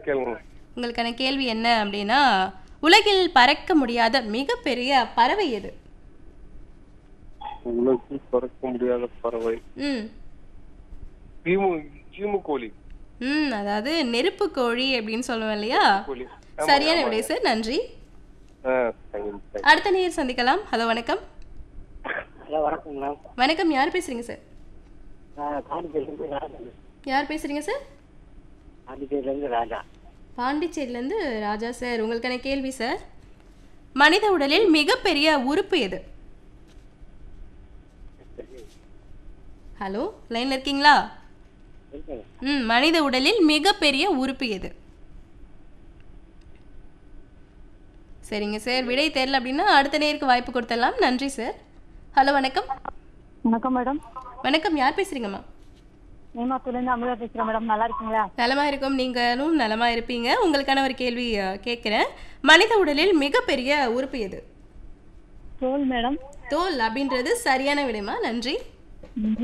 கேளுங்க உங்களுக்கான கேள்வி என்ன அப்படின்னா உலகில் பறக்க முடியாத மிகப்பெரிய பறவை எது உலகில் பறக்க முடியாத பறவை ம் ஈமு ஈமு கோழி ம் அதாவது நெருப்பு கோழி அப்படின்னு சொல்லுவோம் இல்லையா கோழி சரியான விடை சார் நன்றி ஆ தேங்க்யூ தேங்க்யூ அடுத்த நேர் சந்திக்கலாம் ஹலோ வணக்கம் ஹலோ வணக்கம் மேம் வணக்கம் யார் பேசுறீங்க சார் நான் பாண்டிச்சேரியிலேருந்து ராஜா யார் பேசுறீங்க சார் பாண்டிச்சேரியிலேருந்து ராஜா பாண்டிச்சேரியிலேருந்து ராஜா சார் உங்களுக்கான கேள்வி சார் மனித உடலில் மிகப்பெரிய உறுப்பு எது ஹலோ லைன்ல இருக்கீங்களா இருக்கேன் ம் மனித உடலில் மிகப்பெரிய உறுப்பு எது சரிங்க சார் விடை தெரியல அப்படின்னா அடுத்த நேருக்கு வாய்ப்பு கொடுத்துடலாம் நன்றி சார் ஹலோ வணக்கம் வணக்கம் மேடம் வணக்கம் யார் பேசுறீங்கம்மா நேமாத்துலேருந்து அமுதா பேசுகிறேன் மேடம் நல்லா இருக்கீங்களா நலமா இருக்கும் நீங்களும் நலமா இருப்பீங்க உங்களுக்கான ஒரு கேள்வி அஹ், கேட்கிறேன் மனித உடலில் மிகப்பெரிய உறுப்பு எது தோல் மேடம் தோல் அப்படின்றது சரியான விடைமா நன்றி